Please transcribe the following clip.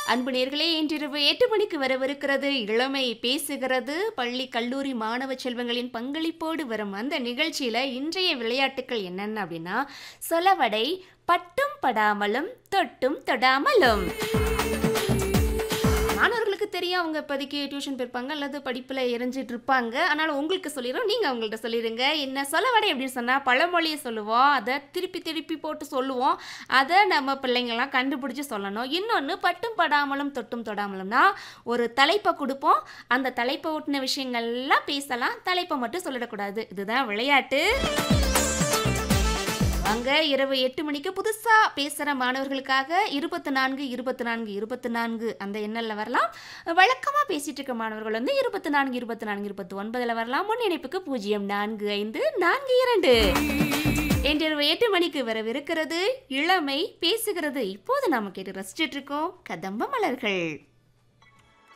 அன்பு நேர்களே இன்றிரவு எட்டு மணிக்கு வரவிருக்கிறது இளமை பேசுகிறது பள்ளி கல்லூரி மாணவ செல்வங்களின் பங்களிப்போடு வரும் அந்த நிகழ்ச்சியில இன்றைய விளையாட்டுக்கள் என்னென்ன அப்படின்னா சொலவடை பட்டும் படாமலும் தொட்டும் தொடாமலும் மாணவர்களுக்கு தெரியும் அவங்க இப்போதைக்கு டியூஷன் போயிருப்பாங்க அல்லது படிப்பில் எரிஞ்சிட்டு இருப்பாங்க ஆனால் உங்களுக்கு சொல்லிடுறோம் நீங்கள் அவங்கள்ட்ட சொல்லிடுங்க என்ன சொலவடை அப்படின்னு சொன்னால் பழமொழியை சொல்லுவோம் அதை திருப்பி திருப்பி போட்டு சொல்லுவோம் அதை நம்ம பிள்ளைங்கள்லாம் கண்டுபிடிச்சி சொல்லணும் இன்னொன்று பட்டும் படாமலும் தொட்டும் தொடாமலும்னா ஒரு தலைப்பை கொடுப்போம் அந்த தலைப்பை ஒட்டின விஷயங்கள்லாம் பேசலாம் தலைப்பை மட்டும் சொல்லிடக்கூடாது இதுதான் விளையாட்டு அங்க இரவு எட்டு மணிக்கு புதுசா பேசுற மாணவர்களுக்காக இருபத்தி நான்கு இருபத்தி நான்கு இருபத்தி நான்கு அந்த எண்ணல்ல வரலாம் வழக்கமா பேசிட்டு இருக்க மாணவர்கள் வந்து இருபத்தி நான்கு இருபத்தி நான்கு இருபத்தி ஒன்பதுல வரலாம் முன் இணைப்புக்கு பூஜ்ஜியம் நான்கு ஐந்து நான்கு இரண்டு இன்றிரவு எட்டு மணிக்கு வரவிருக்கிறது இளமை பேசுகிறது இப்போது நாம கேட்டு ரசிச்சிட்டு இருக்கோம் கதம்ப மலர்கள்